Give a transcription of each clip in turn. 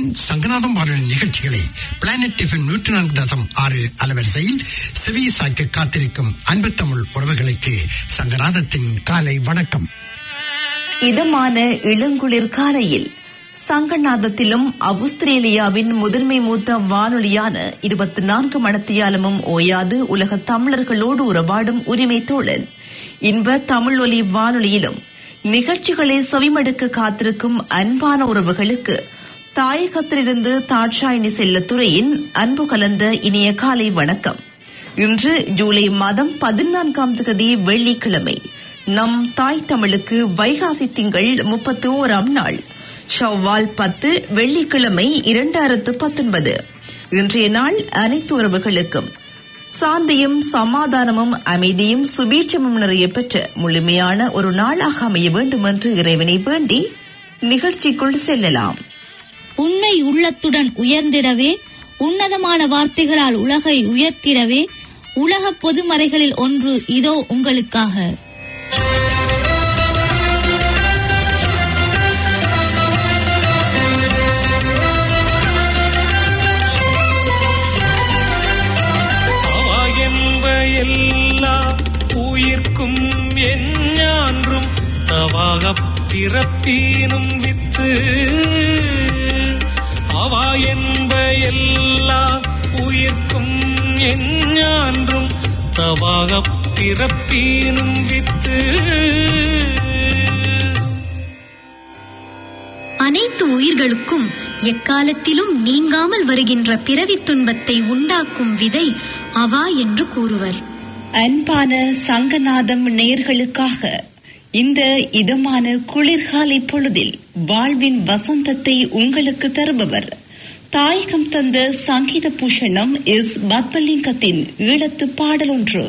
சங்கநாதம் வானொலி நிகழ்ச்சிகளை planet FM நூற்றி நான்கு தசம் ஆறு அலவரிசையில் செவி சாய்க்க காத்திருக்கும் அன்பு தமிழ் உறவுகளுக்கு சங்கநாதத்தின் காலை வணக்கம் இதமான இளங்குளிர் காலையில் சங்கநாதத்திலும் அவுஸ்திரேலியாவின் முதன்மை மூத்த வானொலியான இருபத்தி நான்கு மணத்தியாலமும் ஓயாது உலக தமிழர்களோடு உறவாடும் உரிமை தோழன் இன்ப தமிழ் ஒலி வானொலியிலும் நிகழ்ச்சிகளை செவிமடுக்க காத்திருக்கும் அன்பான உறவுகளுக்கு தாயகத்திலிருந்து தாட்சாயினி செல்லத்துறையின் அன்பு கலந்த இனிய காலை வணக்கம் இன்று ஜூலை மாதம் பதினான்காம் தேதி வெள்ளிக்கிழமை நம் தாய் தமிழுக்கு வைகாசி திங்கள் முப்பத்தி ஓராம் நாள் ஷவ்வால் பத்து வெள்ளிக்கிழமை இரண்டாயிரத்து பத்தொன்பது இன்றைய நாள் அனைத்து உறவுகளுக்கும் சாந்தியும் சமாதானமும் அமைதியும் சுபீட்சமும் நிறைய பெற்ற முழுமையான ஒரு நாளாக அமைய வேண்டும் என்று இறைவனை வேண்டி நிகழ்ச்சிக்குள் செல்லலாம் உண்மை உள்ளத்துடன் உயர்ந்திடவே உன்னதமான வார்த்தைகளால் உலகை உயர்த்திடவே உலக பொதுமறைகளில் ஒன்று இதோ உங்களுக்காக அவா என்ப எல்லா உயிர்க்கும் எஞ்ஞான்றும் தவாகப் பிறப்பீனும் வித்து அவா என்ப எல்லா உயிர்க்கும் எஞ்ஞான்றும் தவாகப் பிறப்பீனும் வித்து அனைத்து உயிர்களுக்கும் எக்காலத்திலும் நீங்காமல் வருகின்ற பிறவித் துன்பத்தை உண்டாக்கும் விதை அவா என்று கூறுவர் அன்பான சங்கநாதம் நேர்களுக்காக இந்த இதமான குளிர்காலை பொழுதில் வாழ்வின் வசந்தத்தை உங்களுக்கு தருபவர் தாயகம் தந்த சங்கீத பூஷணம் இஸ் பத்மலிங்கத்தின் ஈழத்து பாடல் ஒன்று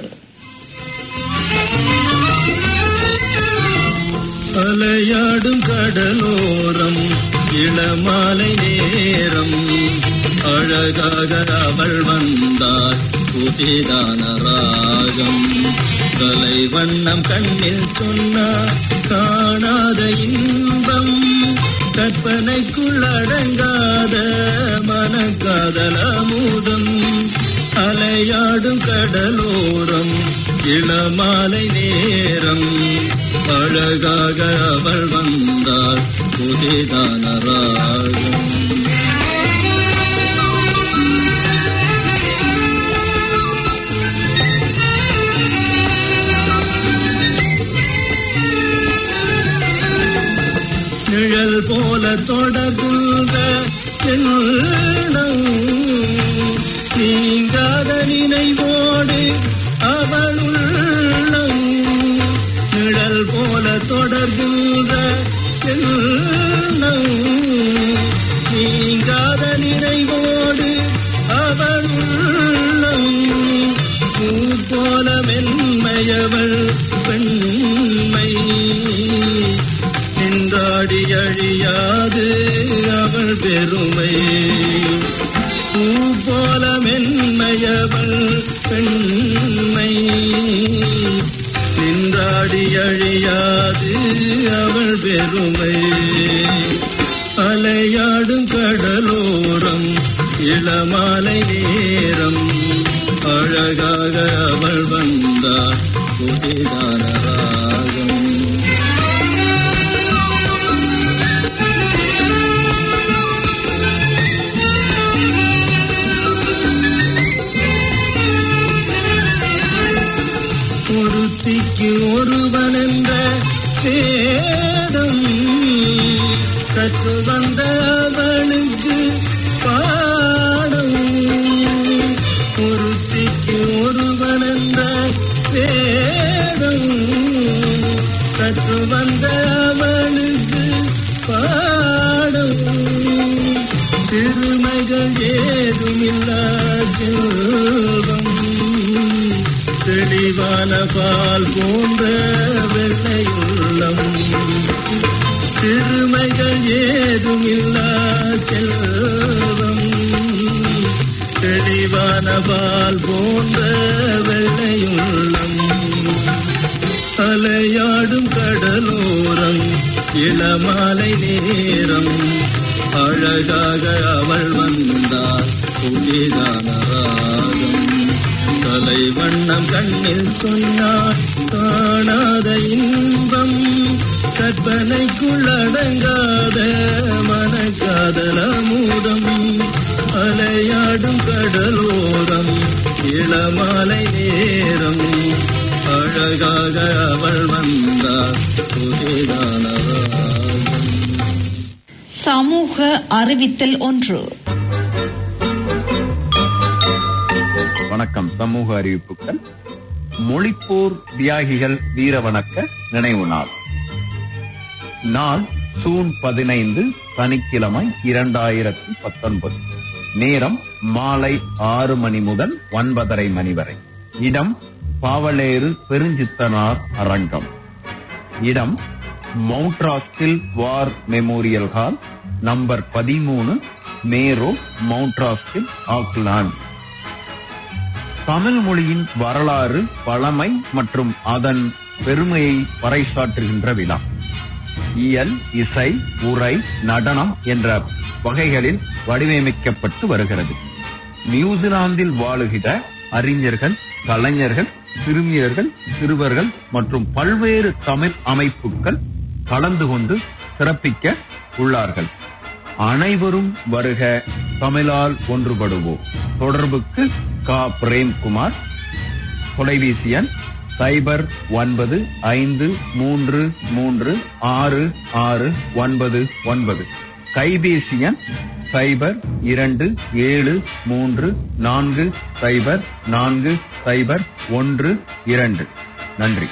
அலையாடும் கடலோரம் இளமாலை நேரம் அழகாக அவள் வந்தாள் புதிதான ராகம் கலை வண்ணம் கண்ணில் சொன்னார் காணாத இன்பம் கற்பனைக்குள் அடங்காத மனக்காதல அமுதம் அலையாடும் கடலோரம் இளமாலை நேரம் அழகாக அவள் வந்தாள் புதிதான ராகம் நிழல் போல தொடர்கின்ற எண்ணம் நீங்காத நினைவோடு அவள் உள்ளம் நிழல் போல தொடர்கின்ற எண்ணம் நீங்காத நினைவோடு அவள் உள்ளம் பூ போல மென்மையவள் பெண்மை நின்றாடி அழியாது அவள் பெருமை பூ போல மென்மையவள் பெண்மை நின்றாடி அழியாது அவள் பெருமை அலையாடும் கடலோரம் இளமாலை நேரம் அழகாக அவள் வந்தாள் புதிதான ராகம் ஒருத்திக்கு ஒருவன் என்ற வேதம் கற்று வந்த அவனுக்கு பாடம் ஒருத்திக்கு ஒருவன் என்ற வேதம் கற்று வந்த அவனுக்கு பாடம் சிறுமைகள் ஏதுமில்லா செல்வம் தெளிவான பால் போன்ற வெள்ளை உள்ளம் சிறுமைகள் ஏதுமில்லா செல்வம் தெளிவான பால் போன்ற வெள்ளையுள்ளம் அலையாடும் கடலோரம் இளமாலை நேரம் அழகாக அவள் வந்தாள் புதிதான ராகம் கலை வண்ணம் கண்ணில் சொன்னாள் காணாத இன்பம் கற்பனைக்குள்ளடங்காத மனக்காதல மூதம் அலையாடும் கடலோரம் இளமாலை நேரம் அழகாக அவள் வந்தாள் புதிதான ராகம் சமூக அறிவித்தல் ஒன்று வணக்கம் சமூக அறிவிப்புகள் மொழிப்போர் தியாகிகள் வீர வணக்க நினைவு நாள் நாள் ஜூன் பதினைந்து சனிக்கிழமை இரண்டாயிரத்தி பத்தொன்பது நேரம் மாலை ஆறு மணி முதல் ஒன்பதரை மணி வரை இடம் பாவலேறு பெருஞ்சித்தனார் அரங்கம் இடம் மவுண்ட்ராஸ்டில் வார் மெமோரியல் ஹால் நம்பர் பதிமூணு மேரோ மவுண்ட்ராஸ்டில் ஆக்லாந்து தமிழ் மொழியின் வரலாறு பழமை மற்றும் அதன் பெருமையை பறைசாற்றுகின்ற விழா இயல் இசை உரை நடனம் என்ற வகைகளில் வடிவமைக்கப்பட்டு வருகிறது நியூசிலாந்தில் வாழுகிற அறிஞர்கள் கலைஞர்கள் சிறுமியர்கள் சிறுவர்கள் மற்றும் பல்வேறு தமிழ் அமைப்புகள் கலந்து கொண்டு சிறப்பிக்க உள்ளார்கள் அனைவரும் வருக தமிழால் ஒன்றுபடுவோம் தொடர்புக்கு கா பிரேம்குமார் தொலைபேசி எண் சைபர் ஒன்பது ஐந்து மூன்று மூன்று ஆறு ஆறு ஒன்பது ஒன்பது கைபேசி எண் சைபர் இரண்டு ஏழு மூன்று நான்கு சைபர் நான்கு சைபர் ஒன்று இரண்டு நன்றி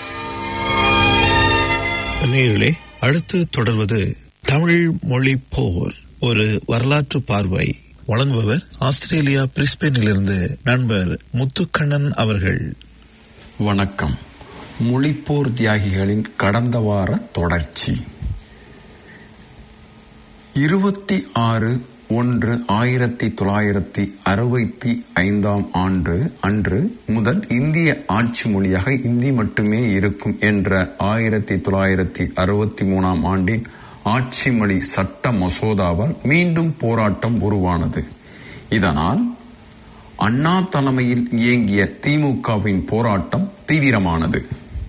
நேர்களே அடுத்து தொடர்வது தமிழ் மொழி போர் ஒரு வரலாற்று பார்வை வழங்குபவர் ஆஸ்திரேலியா பிரிஸ்பெயினிலிருந்து நண்பர் முத்துக்கண்ணன் அவர்கள் வணக்கம் மொழிப்போர் தியாகிகளின் கடந்த வார தொடர்ச்சி இருபத்தி ஆறு ஒன்று ஆயிரத்தி தொள்ளாயிரத்தி அறுபத்தி ஐந்தாம் ஆண்டு அன்று முதல் இந்திய ஆட்சி மொழியாக இந்தி மட்டுமே இருக்கும் என்ற ஆயிரத்தி தொள்ளாயிரத்தி அறுபத்தி மூணாம் ஆண்டின் ஆட்சி மொழி சட்ட மசோதாவால் மீண்டும் போராட்டம் உருவானது இதனால் அண்ணா தலைமையில் இயங்கிய திமுகவின் போராட்டம் தீவிரமானது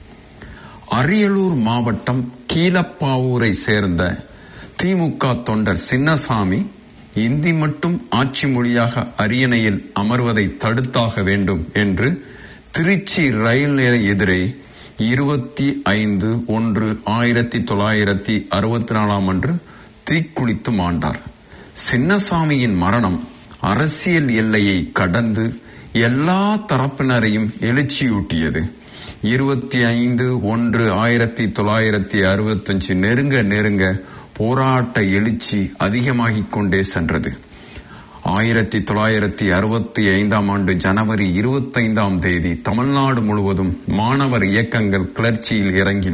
அரியலூர் மாவட்டம் கீழப்பாவூரை சேர்ந்த திமுக தொண்டர் சின்னசாமி இந்தி மட்டும் ஆட்சி மொழியாக அரியணையில் அமர்வதை தடுத்தாக வேண்டும் என்று திருச்சி ரயில் நிலைய எதிரே இருபத்தி ஐந்து ஒன்று ஆயிரத்தி தொள்ளாயிரத்தி அறுபத்தி நாலாம் அன்று தீக்குளித்து மாண்டார் சின்னசாமியின் மரணம் அரசியல் எல்லையை கடந்து எல்லா தரப்பினரையும் எழுச்சியூட்டியது இருபத்தி ஐந்து ஒன்று ஆயிரத்தி தொள்ளாயிரத்தி அறுபத்தஞ்சு நெருங்க நெருங்க போராட்ட எழுச்சி அதிகமாகிக் கொண்டே சென்றது ஆயிரத்தி தொள்ளாயிரத்தி அறுபத்தி ஐந்தாம் ஆண்டு ஜனவரி இருபத்தைந்தாம் தேதி தமிழ்நாடு முழுவதும் மாணவர் இயக்கங்கள் கிளர்ச்சியில் இறங்கின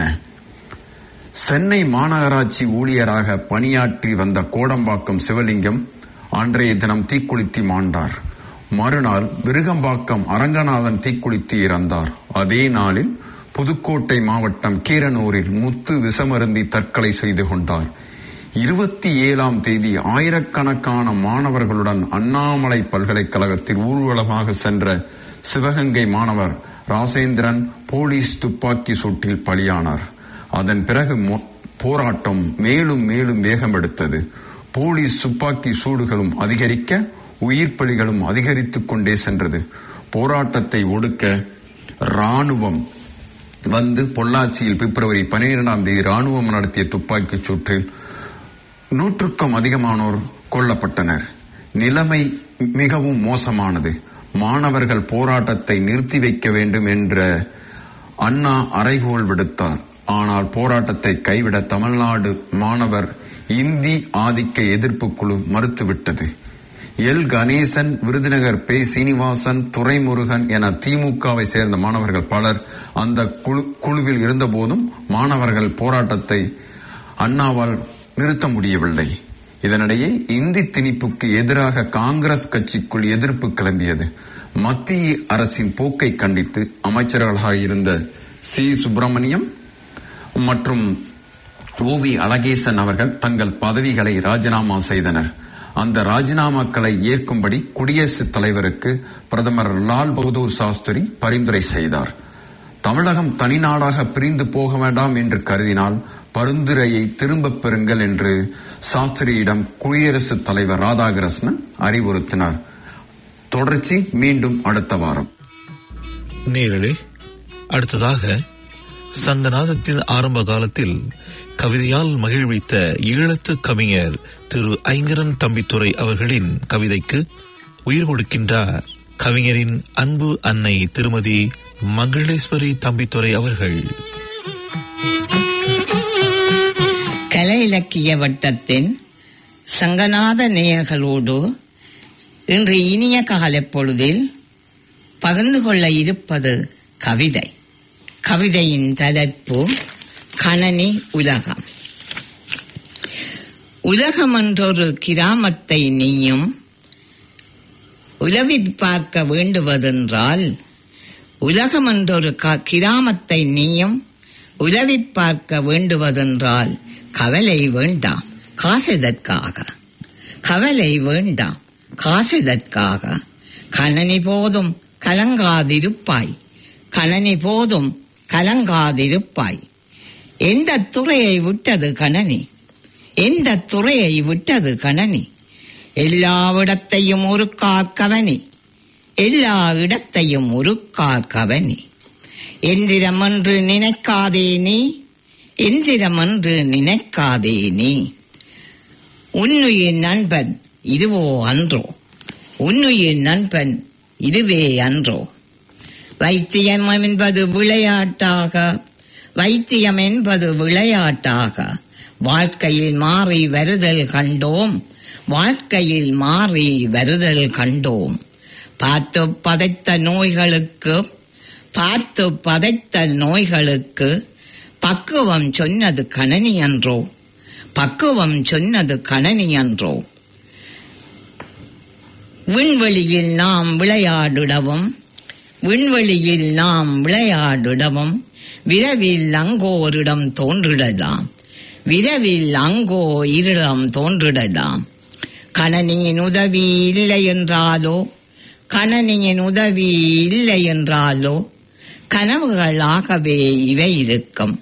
சென்னை மாநகராட்சி ஊழியராக பணியாற்றி வந்த கோடம்பாக்கம் சிவலிங்கம் அன்றைய தினம் தீக்குளித்து மாண்டார் மறுநாள் விருகம்பாக்கம் அரங்கநாதன் தீக்குளித்து இறந்தார் அதே நாளில் புதுக்கோட்டை மாவட்டம் கீரனூரில் முத்து விஷமருந்தி தற்கொலை செய்து கொண்டார் இருபத்தி ஏழாம் தேதி ஆயிரக்கணக்கான மாணவர்களுடன் அண்ணாமலை பல்கலைக்கழகத்தில் ஊர்வலமாக சென்ற சிவகங்கை மாணவர் ராசேந்திரன் போலீஸ் துப்பாக்கி சூட்டில் பலியானார் அதன் பிறகு மொ- போராட்டம் மேலும் மேலும் வேகம் எடுத்தது போலீஸ் துப்பாக்கி சூடுகளும் அதிகரிக்க உயிர் பலிகளும் அதிகரித்துக் கொண்டே சென்றது போராட்டத்தை ஒடுக்க ராணுவம் வந்து பொள்ளாச்சியில் பிப்ரவரி பன்னிரெண்டாம் தேதி ராணுவம் நடத்திய துப்பாக்கிச் சூற்றில் நூற்றுக்கும் அதிகமானோர் கொல்லப்பட்டனர் நிலைமை மிகவும் மோசமானது மாணவர்கள் போராட்டத்தை நிறுத்தி வைக்க வேண்டும் என்ற அண்ணா அறைகோல் விடுத்தார் ஆனால் போராட்டத்தை கைவிட தமிழ்நாடு மாணவர் இந்தி ஆதிக்க எதிர்ப்பு குழு மறுத்துவிட்டது எல் கணேசன் விருதுநகர் பே சீனிவாசன் துரைமுருகன் என திமுகவை சேர்ந்த மாணவர்கள் பலர் அந்த குழு குழுவில் இருந்தபோதும் மாணவர்கள் போராட்டத்தை அண்ணாவால் நிறுத்த முடியவில்லை இதனிடையே இந்தி திணிப்புக்கு எதிராக காங்கிரஸ் கட்சிக்குள் எதிர்ப்பு கிளம்பியது மத்திய அரசின் போக்கை கண்டித்து அமைச்சர்களாக இருந்த சி சுப்பிரமணியம் மற்றும் ஓவி அழகேசன் அவர்கள் தங்கள் பதவிகளை ராஜினாமா செய்தனர் அந்த ராஜினாமாக்களை ஏற்கும்படி குடியரசுத் தலைவருக்கு பிரதமர் லால் பகதூர் சாஸ்திரி பரிந்துரை செய்தார் தமிழகம் தனிநாடாக பிரிந்து போக வேண்டாம் என்று கருதினால் பரிந்துரையை திரும்பப் பெறுங்கள் என்று சாஸ்திரியிடம் குடியரசுத் தலைவர் ராதாகிருஷ்ணன் அறிவுறுத்தினார் தொடர்ச்சி மீண்டும் அடுத்த வாரம் நேரலே அடுத்ததாக சங்கநாதத்தின் ஆரம்ப காலத்தில் கவிதையால் மகிழ்வித்த ஈழத்து கவிஞர் திரு ஐங்கரன் தம்பித்துறை அவர்களின் கவிதைக்கு உயிர் கொடுக்கின்றார் கவிஞரின் அன்பு அன்னை திருமதி மங்களேஸ்வரி தம்பித்துறை அவர்கள் கலை இலக்கிய வட்டத்தின் சங்கநாத நேயர்களோடு இன்று இனிய காலை பொழுதில் பகிர்ந்து கொள்ள இருப்பது கவிதை கவிதையின் தலைப்பு கணனி உலகம் உலகம் என்றொரு கிராமத்தை நீயும் உலவி பார்க்க வேண்டுவதென்றால் உலகம் என்றொரு க- கிராமத்தை நீயும் உலவி பார்க்க வேண்டுவதென்றால் கவலை வேண்டாம் காசெதற்காக கவலை வேண்டாம் காசெதற்காக கணனி போதும் கலங்காதிருப்பாய் கணனி போதும் கலங்காதிருப்பாய் எந்த துறையை விட்டது கணனி எந்த துறையை விட்டது கணனி எல்லாவிடத்தையும் ஒரு கவனி எல்லா இடத்தையும் ஒரு கவனி எந்திரம் என்று நினைக்காதே நீ எந்திரம் என்று நினைக்காதே நீ உன்னுயிர் நண்பன் இதுவோ அன்றோ உன்னுயிர் நண்பன் இதுவே அன்றோ வைத்தியம் என்பது விளையாட்டாக வைத்தியம் என்பது விளையாட்டாக வாழ்க்கையில் மாறி வருதல் கண்டோம் வாழ்க்கையில் மாறி வருதல் கண்டோம் பார்த்து பதைத்த நோய்களுக்கு பார்த்து பதைத்த நோய்களுக்கு பக்குவம் சொன்னது கணனி அன்றோ பக்குவம் சொன்னது கணனி அன்றோ விண்வெளியில் நாம் விளையாடிடவும் விண்வெளியில் நாம் விளையாடிடவும் விரைவில் அங்கோரிடம் தோன்றிடலாம் விரைவில் அங்கோ இருடம் தோன்றிடலாம் கணனியின் உதவி இல்லை என்றாலோ கணனியின் உதவி இல்லை என்றாலோ கனவுகளாகவே இவை இருக்கும்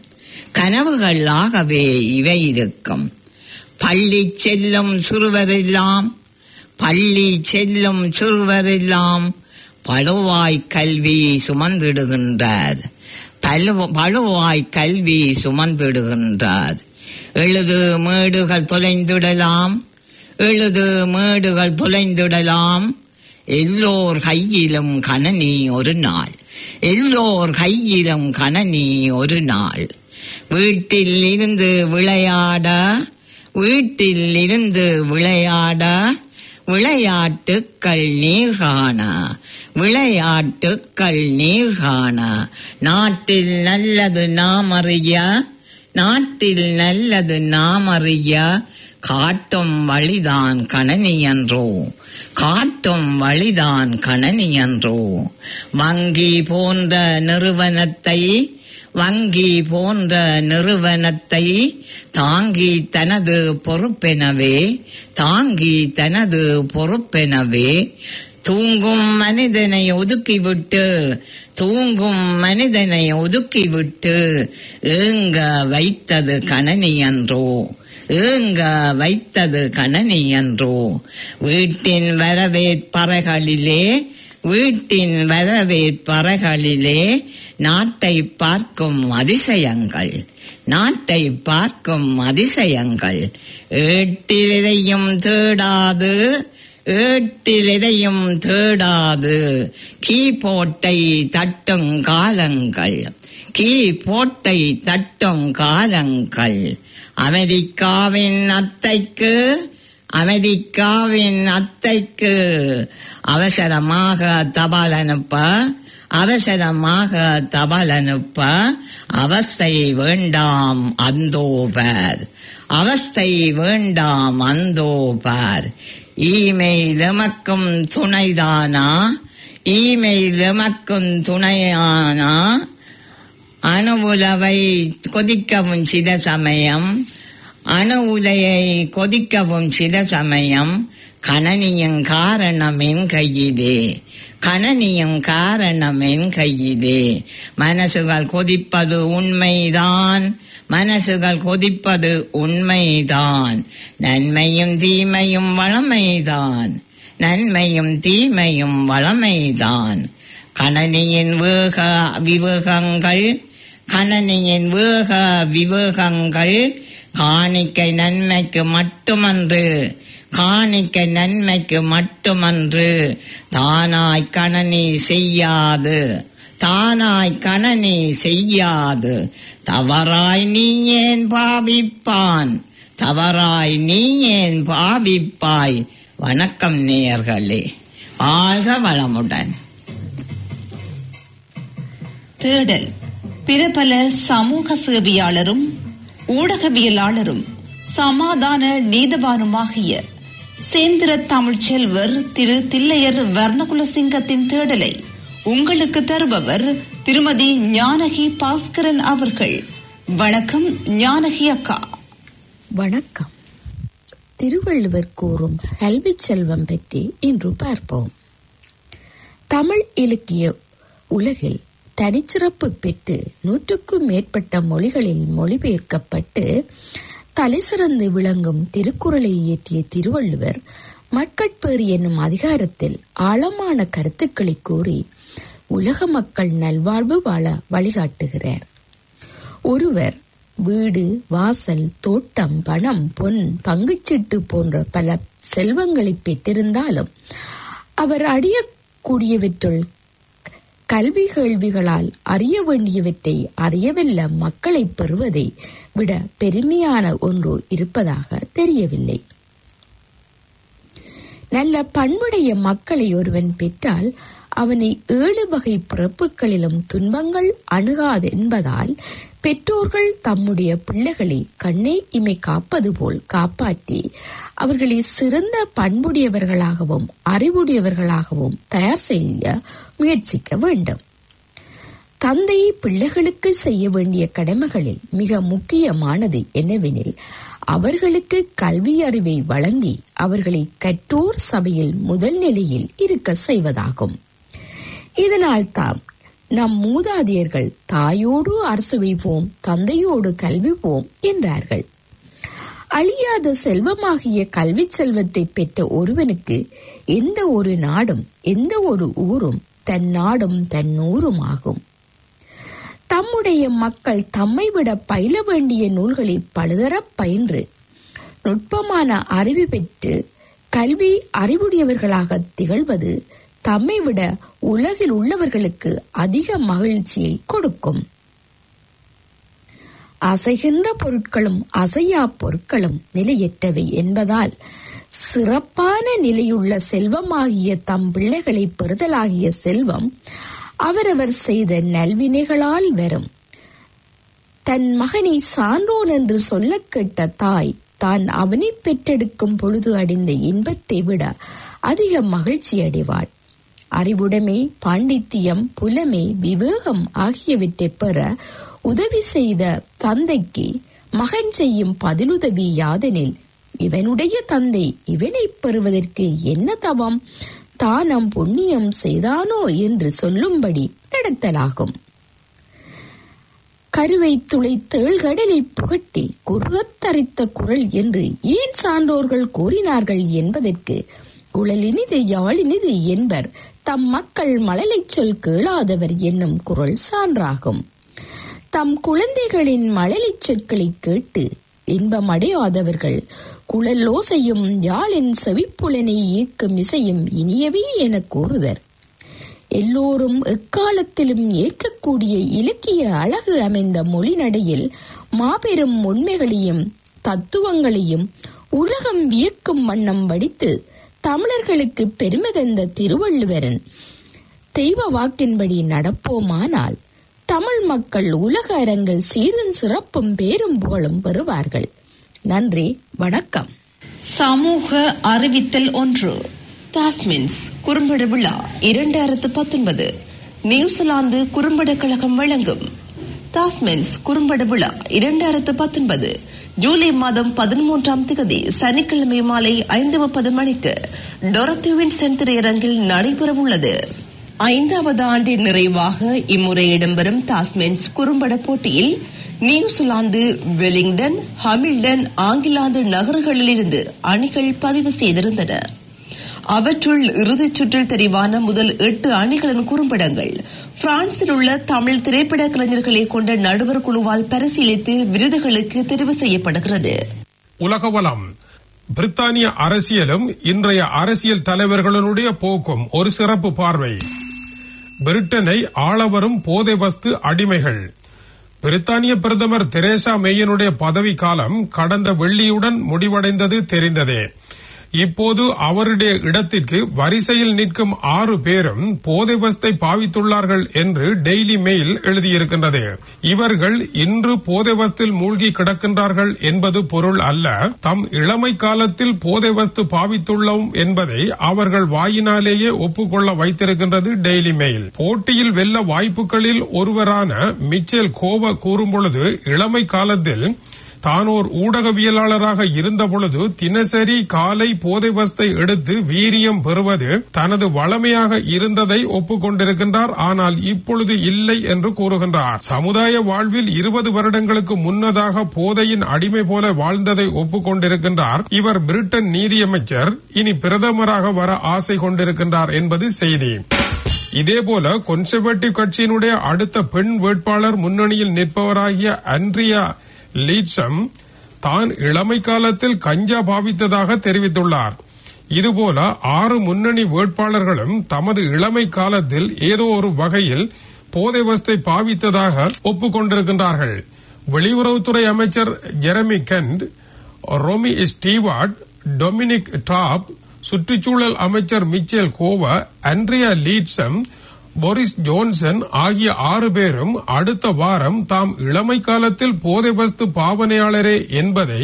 கனவுகளாகவே இவை இருக்கும் பள்ளி செல்லும் சிறுவரெல்லாம் பள்ளி செல்லும் சிறுவரெல்லாம் பழுவாய் கல்வி சுமந்திடுகின்றார் பழுவ- பழுவாய் கல்வி சுமந்திடுகின்றார் எழுது மேடுகள் தொலைந்திடலாம் எழுது மேடுகள் தொலைந்திடலாம் எல்லோர் கையிலும் கணனி ஒரு நாள் எல்லோர் கையிலும் கணனி ஒரு நாள் வீட்டில் இருந்து விளையாட வீட்டில் இருந்து விளையாட விளையாட்டுக்கள் நீர் காண விளையாட்டுக்கள் நீர் காண நாட்டில் நல்லது நாம் அறிய நாட்டில் நல்லது நாம் அறிய காட்டும் வழிதான் கணனியன்றோ காட்டும் வழிதான் கணனியன்றோ வங்கி போன்ற நிறுவனத்தை வங்கி போன்ற நிறுவனத்தை தாங்கி தனது பொறுப்பெனவே தாங்கி தனது பொறுப்பெனவே தூங்கும் மனிதனை ஒதுக்கிவிட்டு தூங்கும் மனிதனை ஒதுக்கிவிட்டு ஏங்க வைத்தது கணனி அன்றோ ஏங்க வைத்தது கணனி அன்றோ வீட்டின் வரவேற்பறைகளிலே வீட்டின் வரவேற்பறைகளிலே நாட்டை பார்க்கும் அதிசயங்கள் நாட்டை பார்க்கும் அதிசயங்கள் ஏட்டிலையும் தேடாது ஏட்டிலையும் தேடாது கீபோர்ட்டை தட்டும் காலங்கள் கீபோர்ட்டை தட்டும் காலங்கள் அமெரிக்காவின் அத்தைக்கு அமெரிக்காவின் அத்தைக்கு அவசரமாக தபால் அனுப்ப அவசரமாக தபால் அனுப்ப அவஸ்தை வேண்டாம் அந்தோ பார் அவஸ்தை வேண்டாம் அந்தோ பார் ஈமெயில் எமக்கும் துணைதானா ஈமெயில் எமக்கும் துணையானா அணு உலவை கொதிக்கவும் சில சமயம் அணு உலையை கொதிக்கவும் சில சமயம் கணனியும் காரணமென் கையிலே கணனியும் காரணமென் கையிலே மனசுகள் கொதிப்பது உண்மைதான் மனசுகள் கொதிப்பது உண்மைதான் நன்மையும் தீமையும் வளமைதான் நன்மையும் தீமையும் வளமைதான் கணனியின் வேக விவேகங்கள் கணனியின் வேக விவேகங்கள் காணிக்கை நன்மைக்கு மட்டுமன்று காணிக்கை நன்மைக்கு மட்டுமன்று தானாய் கணனி செய்யாது தானாய் கணனி செய்யாது தவறாய் நீ ஏன் பாவிப்பான் தவறாய் நீ ஏன் பாவிப்பாய் வணக்கம் நேயர்களே வாழ்க வளமுடன் தேடல் பிரபல சமூக சேவையாளரும் ஊடகவியலாளரும் சமாதான நீதவானுமாகிய சேந்திர தமிழ்ச்செல்வர் திரு தில்லையர் வர்ணகுலசிங்கத்தின் தேடலை உங்களுக்கு தருபவர் திருமதி ஞானகி பாஸ்கரன் அவர்கள் வணக்கம் ஞானகி அக்கா வணக்கம் திருவள்ளுவர் கூறும் கல்விச் செல்வம் பற்றி இன்று பார்ப்போம் தமிழ் இலக்கிய உலகில் தனிச்சிறப்பு பெற்று நூற்றுக்கும் மேற்பட்ட மொழிகளில் மொழிபெயர்க்கப்பட்டு தலைசிறந்து விளங்கும் திருக்குறளை இயற்றிய திருவள்ளுவர் மக்கட்பேறு என்னும் அதிகாரத்தில் ஆழமான கருத்துக்களை கூறி உலக மக்கள் நல்வாழ்வு வாழ வழிகாட்டுகிறார் ஒருவர் வீடு வாசல் தோட்டம் பணம் பொன் பங்குச்சீட்டு போன்ற பல செல்வங்களை பெற்றிருந்தாலும் அவர் அடியக்கூடியவற்றுள் கல்வி கேள்விகளால் அறிய வேண்டியவற்றை அறியவல்ல மக்களை பெறுவதை விட பெருமையான ஒன்று இருப்பதாக தெரியவில்லை நல்ல பண்புடைய மக்களை ஒருவன் பெற்றால் அவனை ஏழு வகை பிறப்புகளிலும் துன்பங்கள் அணுகாது என்பதால் பெற்றோர்கள் தம்முடைய பிள்ளைகளை கண்ணை இமை காப்பது போல் காப்பாற்றி அவர்களை சிறந்த பண்புடையவர்களாகவும் அறிவுடையவர்களாகவும் தயார் செய்ய முயற்சிக்க வேண்டும் தந்தை பிள்ளைகளுக்கு செய்ய வேண்டிய கடமைகளில் மிக முக்கியமானது என்னவெனில் அவர்களுக்கு கல்வி அறிவை வழங்கி அவர்களை கற்றோர் சபையில் முதல் நிலையில் இருக்க செய்வதாகும் இதனால் தாம் நம் மூதாதையர்கள் தாயோடு அரசு வைப்போம் தந்தையோடு கல்விப்போம் என்றார்கள் அழியாத செல்வமாகிய கல்வி செல்வத்தை பெற்ற ஒருவனுக்கு எந்த ஒரு நாடும் எந்த ஒரு ஊரும் தன் நாடும் தன் ஊரும் ஆகும் தம்முடைய மக்கள் தம்மை விட பயில வேண்டிய நூல்களை பழுதரப் பயின்று நுட்பமான அறிவு பெற்று கல்வி அறிவுடையவர்களாக திகழ்வது தம்மை விட உலகில் உள்ளவர்களுக்கு அதிக மகிழ்ச்சியை கொடுக்கும் அசைகின்ற பொருட்களும் அசையா பொருட்களும் நிலையற்றவை என்பதால் சிறப்பான நிலையுள்ள செல்வமாகிய தம் பிள்ளைகளை பெறுதலாகிய செல்வம் அவரவர் செய்த நல்வினைகளால் வரும் தன் மகனை சான்றோன் என்று சொல்ல கேட்ட தாய் தான் அவனை பெற்றெடுக்கும் பொழுது அடைந்த இன்பத்தை விட அதிக மகிழ்ச்சி அடைவாள் அறிவுடைமை பாண்டித்தியம் புலமை விவேகம் ஆகியவற்றை பெற உதவி செய்த தந்தைக்கு மகன் செய்யும் பதிலுதவி யாதெனில் இவனுடைய தந்தை இவனை பெறுவதற்கு என்ன தவம் தானம் புண்ணியம் செய்தானோ என்று சொல்லும்படி நடத்தலாகும் கருவை துளைத்தேழ்கடலை புகட்டி குறுகத்தரித்த குரல் என்று ஏன் சான்றோர்கள் கூறினார்கள் என்பதற்கு குழலினிது யாழினிது என்பர் தம் மக்கள் மழலைச் சொல் கேளாதவர் என்னும் குரல் சான்றாகும் தம் குழந்தைகளின் மழலைச் சொற்களை கேட்டு இன்பமடையாதவர்கள் குழலோசையும் யாழின் செவிப்புலனை ஈர்க்கும் இசையும் இனியவே என கூறுவர் எல்லோரும் எக்காலத்திலும் ஏற்கக்கூடிய இலக்கிய அழகு அமைந்த மொழிநடையில் மாபெரும் உண்மைகளையும் தத்துவங்களையும் உலகம் வியக்கும் வண்ணம் வடித்து தமிழர்களுக்கு பெருமை தந்த திருவள்ளுவரன் தெய்வ வாக்கின்படி நடப்போமானால் தமிழ் மக்கள் உலக அரங்கில் சீரும் சிறப்பும் பேரும் புகழும் பெறுவார்கள் நன்றி வணக்கம் சமூக அறிவித்தல் ஒன்று தாஸ்மின்ஸ் குறும்பட விழா இரண்டாயிரத்து பத்தொன்பது நியூசிலாந்து குறும்பட கழகம் வழங்கும் தாஸ்மென்ஸ் குறும்பட விழா இரண்டாயிரத்து பத்தொன்பது ஜூலை மாதம் பதிமூன்றாம் தேதி சனிக்கிழமை மாலை ஐந்து முப்பது மணிக்கு டொரத்திவின் சென் திரையரங்கில் நடைபெறவுள்ளது ஐந்தாவது ஆண்டின் நிறைவாக இம்முறை இடம்பெறும் தாஸ்மென்ஸ் குறும்பட போட்டியில் நியூசிலாந்து வெலிங்டன் ஹமில்டன் ஆங்கிலாந்து நகர்களிலிருந்து அணிகள் பதிவு செய்திருந்தன அவற்றுள் இறுதிச் சுற்றில் தெரிவான முதல் எட்டு அணிகளின் குறும்படங்கள் பிரான்சில் உள்ள தமிழ் திரைப்பட கலைஞர்களை கொண்ட நடுவர் குழுவால் பரிசீலித்து விருதுகளுக்கு தெரிவு செய்யப்படுகிறது உலகவலம் பிரித்தானிய அரசியலும் இன்றைய அரசியல் தலைவர்களுடைய போக்கும் ஒரு சிறப்பு பார்வை பிரிட்டனை ஆளவரும் போதை வஸ்து அடிமைகள் பிரித்தானிய பிரதமர் தெரேசா மேயனுடைய பதவி காலம் கடந்த வெள்ளியுடன் முடிவடைந்தது தெரிந்ததே இப்போது அவருடைய இடத்திற்கு வரிசையில் நிற்கும் ஆறு பேரும் போதை வஸ்தை பாவித்துள்ளார்கள் என்று டெய்லி மெயில் எழுதியிருக்கின்றது இவர்கள் இன்று போதை வஸ்தில் மூழ்கி கிடக்கின்றார்கள் என்பது பொருள் அல்ல தம் இளமை காலத்தில் போதை வஸ்து பாவித்துள்ளோம் என்பதை அவர்கள் வாயினாலேயே ஒப்புக்கொள்ள வைத்திருக்கின்றது டெய்லி மெயில் போட்டியில் வெல்ல வாய்ப்புகளில் ஒருவரான மிச்சேல் கோவ கூறும்பொழுது இளமை காலத்தில் தான் ஓர் ஊடகவியலாளராக இருந்த பொழுது தினசரி காலை போதை வஸ்தை எடுத்து வீரியம் பெறுவது தனது வளமையாக இருந்ததை ஒப்புக்கொண்டிருக்கின்றார் ஆனால் இப்பொழுது இல்லை என்று கூறுகின்றார் சமுதாய வாழ்வில் இருபது வருடங்களுக்கு முன்னதாக போதையின் அடிமை போல வாழ்ந்ததை ஒப்புக்கொண்டிருக்கின்றார் இவர் பிரிட்டன் நீதியமைச்சர் இனி பிரதமராக வர ஆசை கொண்டிருக்கின்றார் என்பது செய்தி இதேபோல கொன்சர்வேட்டிவ் கட்சியினுடைய அடுத்த பெண் வேட்பாளர் முன்னணியில் நிற்பவராகிய அன்ட்ரியா லீட்சம் தான் இளமை காலத்தில் கஞ்சா பாவித்ததாக தெரிவித்துள்ளார் இதுபோல ஆறு முன்னணி வேட்பாளர்களும் தமது இளமை காலத்தில் ஏதோ ஒரு வகையில் போதை வஸ்தை பாவித்ததாக ஒப்புக்கொண்டிருக்கின்றார்கள் வெளியுறவுத்துறை அமைச்சர் Jeremy Hunt Rory Stewart Dominic Raab சுற்றுச்சூழல் அமைச்சர் Michael Gove Andrea Leadsom Boris Johnson ஆகிய ஆறு பேரும் அடுத்த வாரம் தாம் இளமை காலத்தில் போதை வஸ்து பாவனையாளரே என்பதை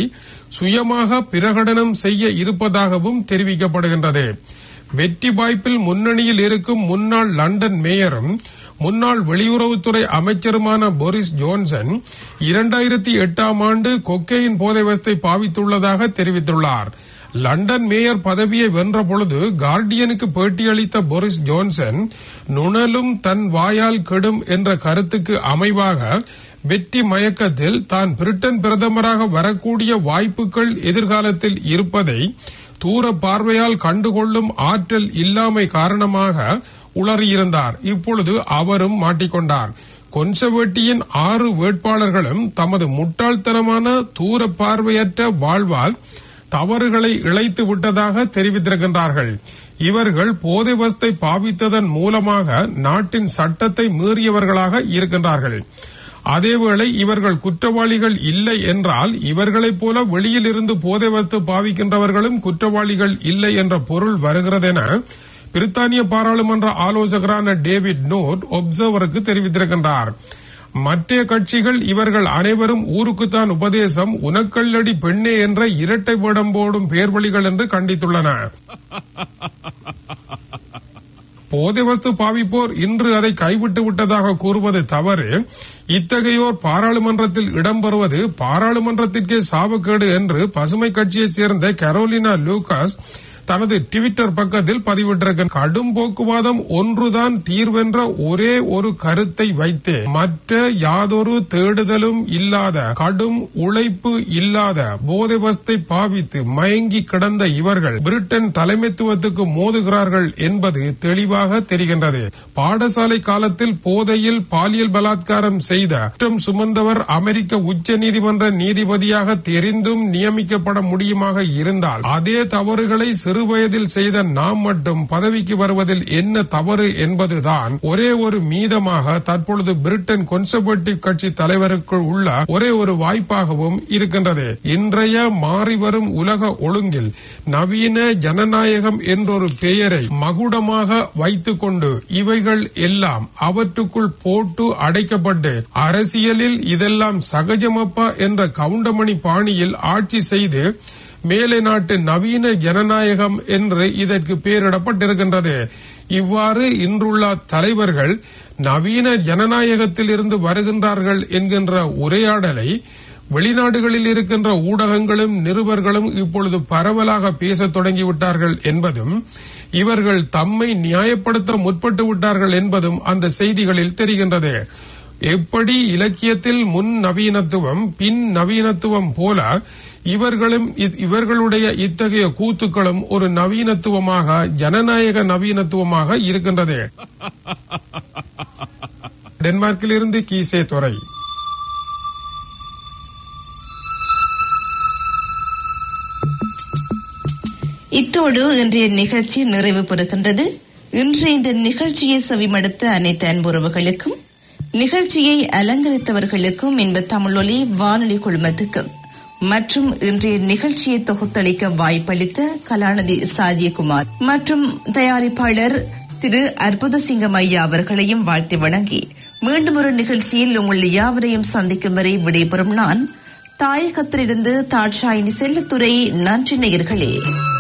சுயமாக பிரகடனம் செய்ய இருப்பதாகவும் தெரிவிக்கப்படுகின்றது வெற்றி வாய்ப்பில் முன்னணியில் இருக்கும் முன்னாள் லண்டன் மேயரும் முன்னாள் வெளியுறவுத்துறை அமைச்சருமான போரிஸ் ஜோன்சன் இரண்டாயிரத்தி எட்டாம் ஆண்டு கொக்கையின் போதை வஸ்தை பாவித்துள்ளதாக தெரிவித்துள்ளார் லண்டன் மேயர் பதவியை வென்ற பொழுது கார்டியனுக்கு பேட்டியளித்த போரிஸ் ஜோன்சன் நுணலும் தன் வாயால் கெடும் என்ற கருத்துக்கு அமைவாக வெற்றி மயக்கத்தில் தான் பிரிட்டன் பிரதமராக வரக்கூடிய வாய்ப்புகள் எதிர்காலத்தில் இருப்பதை தூர பார்வையால் கண்டுகொள்ளும் ஆற்றல் இல்லாமை காரணமாக உளறியிருந்தார் இப்பொழுது அவரும் மாட்டிக்கொண்டார் கொன்சர்வேட்டியின் ஆறு வேட்பாளர்களும் தமது முட்டாள்தனமான தூர பார்வையற்ற வாழ்வால் தவறுகளை இழைத்து விட்டதாக தெரிவித்திருக்கின்றார்கள் இவர்கள் போதை வஸ்தை பாவித்ததன் மூலமாக நாட்டின் சட்டத்தை மீறியவர்களாக இருக்கின்றார்கள் அதேவேளை இவர்கள் குற்றவாளிகள் இல்லை என்றால் இவர்களைப் போல வெளியில் இருந்து போதை வஸ்து பாவிக்கின்றவர்களும் குற்றவாளிகள் இல்லை என்ற பொருள் வருகிறதென பிரித்தானிய பாராளுமன்ற ஆலோசகரான டேவிட் நோட் ஒப்சர்வருக்கு தெரிவித்திருக்கின்றார் மற்ற கட்சிகள் இவர்கள் அனைவரும் ஊருக்குத்தான் உபதேசம் உனக்கல்லடி பெண்ணே என்ற இரட்டை வேடம் போடும் பேர்வழிகள் என்று கண்டித்துள்ளன போதை வஸ்து பாவிப்போர் இன்று அதை கைவிட்டு விட்டதாக கூறுவது தவறு இத்தகையோர் பாராளுமன்றத்தில் இடம்பெறுவது பாராளுமன்றத்திற்கே சாபக்கேடு என்று பசுமை கட்சியைச் சேர்ந்த கரோலினா லூகாஸ் தனது ட்விட்டர் பக்கத்தில் பதிவிட்டிருக்க கடும் போக்குவாதம் ஒன்றுதான் தீர்வென்ற ஒரே ஒரு கருத்தை வைத்து மற்ற யாதொரு தேடுதலும் இல்லாத கடும் உழைப்பு இல்லாத போதை வஸ்தை பாவித்து மயங்கி கிடந்த இவர்கள் பிரிட்டன் தலைமைத்துவத்துக்கு மோதுகிறார்கள் என்பது தெளிவாக தெரிகின்றது பாடசாலை காலத்தில் போதையில் பாலியல் பலாத்காரம் செய்த குற்றம் சுமந்தவர் அமெரிக்க உச்ச நீதிமன்ற நீதிபதியாக தெரிந்தும் நியமிக்கப்பட முடியுமாக இருந்தால் அதே தவறுகளை சிறு வயதில் செய்த நாம் மட்டும் பதவிக்கு வருவதில் என்ன தவறு என்பதுதான் ஒரே ஒரு மீதமாக தற்பொழுது பிரிட்டன் கொன்சர்வேட்டிவ் கட்சி தலைவருக்குள் உள்ள ஒரே ஒரு வாய்ப்பாகவும் இருக்கின்றது இன்றைய மாறி வரும் உலக ஒழுங்கில் நவீன ஜனநாயகம் என்றொரு பெயரை மகுடமாக வைத்துக் கொண்டு இவைகள் எல்லாம் அவற்றுக்குள் போட்டு அடைக்கப்பட்டு அரசியலில் இதெல்லாம் சகஜமப்பா என்ற கவுண்டமணி பாணியில் ஆட்சி செய்து மேலை நாட்டு நவீன ஜனநாயகம் என்று இதற்கு பெயரிடப்பட்டிருக்கின்றது இவ்வாறு இன்றுள்ள தலைவர்கள் நவீன ஜனநாயகத்தில் இருந்து வருகின்றார்கள் என்கின்ற உரையாடலை வெளிநாடுகளில் இருக்கின்ற ஊடகங்களும் நிருபர்களும் இப்பொழுது பரவலாக பேசத் தொடங்கிவிட்டார்கள் என்பதும் இவர்கள் தம்மை நியாயப்படுத்த முற்பட்டு விட்டார்கள் என்பதும் அந்த செய்திகளில் தெரிகின்றது எப்படி இலக்கியத்தில் முன் நவீனத்துவம் பின் நவீனத்துவம் போல இவர்களும் இ- இவர்களுடைய இத்தகைய கூத்துக்களும் ஒரு நவீனத்துவமாக ஜனநாயக நவீனத்துவமாக இருக்கின்றது டென்மார்க்கில் இருந்து கீசே துறை இத்தோடு இன்றைய நிகழ்ச்சி நிறைவு பெறுகின்றது இன்றைய இந்த நிகழ்ச்சியை செவிமடுத்த அனைத்து அன்புறவுகளுக்கும் நிகழ்ச்சியை அலங்கரித்தவர்களுக்கும் இன்ப தமிழொலி வானொலி குழுமத்துக்கும் மற்றும் இன்றைய நிகழ்ச்சியை தொகுத்தளிக்க வாய்ப்பளித்த கலாநிதி சாஜியகுமார் மற்றும் தயாரிப்பாளர் திரு அற்புதசிங்கம் ஐயா அவர்களையும் வாழ்த்தி வணங்கி மீண்டும் ஒரு நிகழ்ச்சியில் உங்கள் யாவரையும் சந்திக்கும் வரை விடைபெறும் நான் தாயகத்திலிருந்து தாட்சாயினி செல்லத்துறை நன்றி நேயர்களே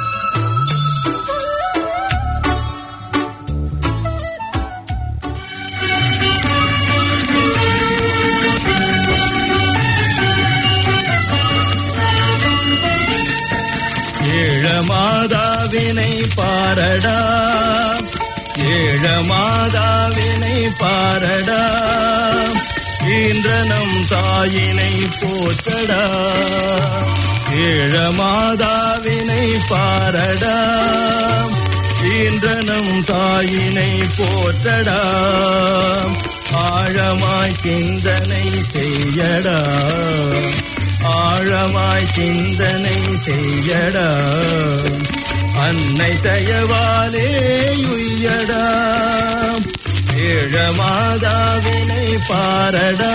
ஏழமாதாவினை பாரடா ஏழமாதாவினை பாரடா ஈன்ற நம் தாயினை போற்றடா ஏழமாதாவினை பாரடா ஈன்ற நம் தாயினை போற்றடா ஆழமாய் சிந்தனை செய்யடா ஆழமாய் சிந்தனை செய்யடா அன்னை தயவாலே உய்யடா ஏழமாதாவினை பாரடா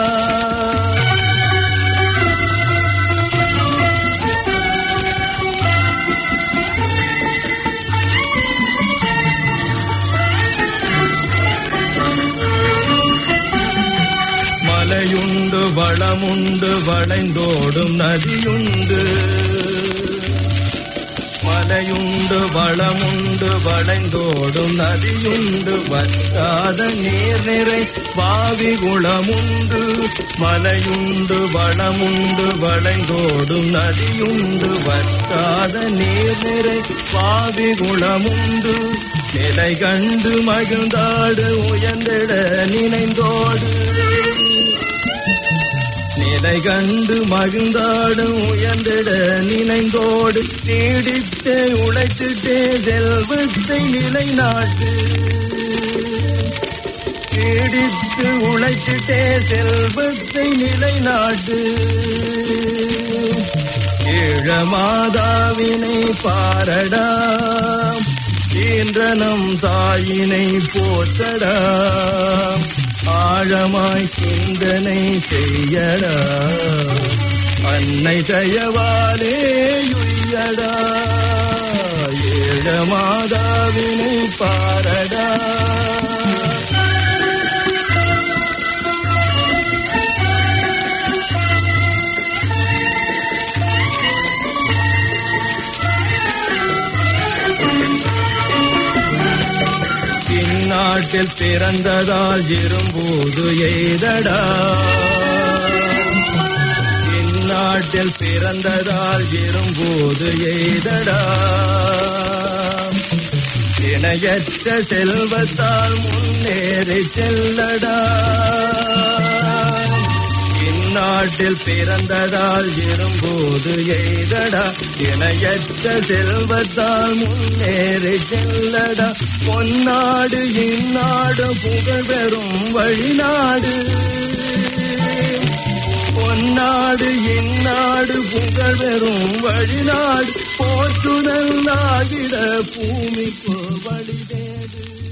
மலையுண்டு வளமுண்டு வளைந்தோடும் நதியுண்டு மலையுண்டு வளமுண்டு வளைந்தோடும் நதியுண்டு வற்றாத நீர் நிறை பாவி குளமுண்டு மலையுண்டு வளமுண்டு வளைந்தோடும் நதியுண்டு வற்றாத நீர் நிறை பாவி குளமுண்டு நிலை கண்டு மகிழ்ந்தாடு உயர்ந்திட நினைந்தோடு நிலை கண்டு மகிழ்ந்தாடும் உயர்ந்திட நினைந்தோடு நீடித்து உழைத்துட்டே செல்வத்தை நிலைநாட்டு நீடித்து உழைத்துட்டே செல்வத்தை நிலைநாட்டு ஏழமாதாவினை பாரடா ஈன்ற நம் தாயினை போற்றடா ஆழமாய் சிந்தனை செய்யடா அன்னை தயவாலே உய்யடா ஏழமாதாவினை பாரடா இந்நாட்டில் பிறந்ததால் இரும்போது எய்தடா இந்நாட்டில் பிறந்ததால் இரும்போது எய்தடா இணையற்ற செல்வத்தால் முன்னேறி செல்லடா இந்நாட்டில் பிறந்ததால் இரும்போது எய்தடா இணையற்ற செல்வத்தால் முன்னேறி செல்லடா பொன்னாடு இந்நாடு புகழ் பெறும் வழிநாடு பொன்னாடு இந்நாடு புகழ் பெறும் வழிநாடு போற்றுதல் ஆகிட பூமிக்கு வழிதேடு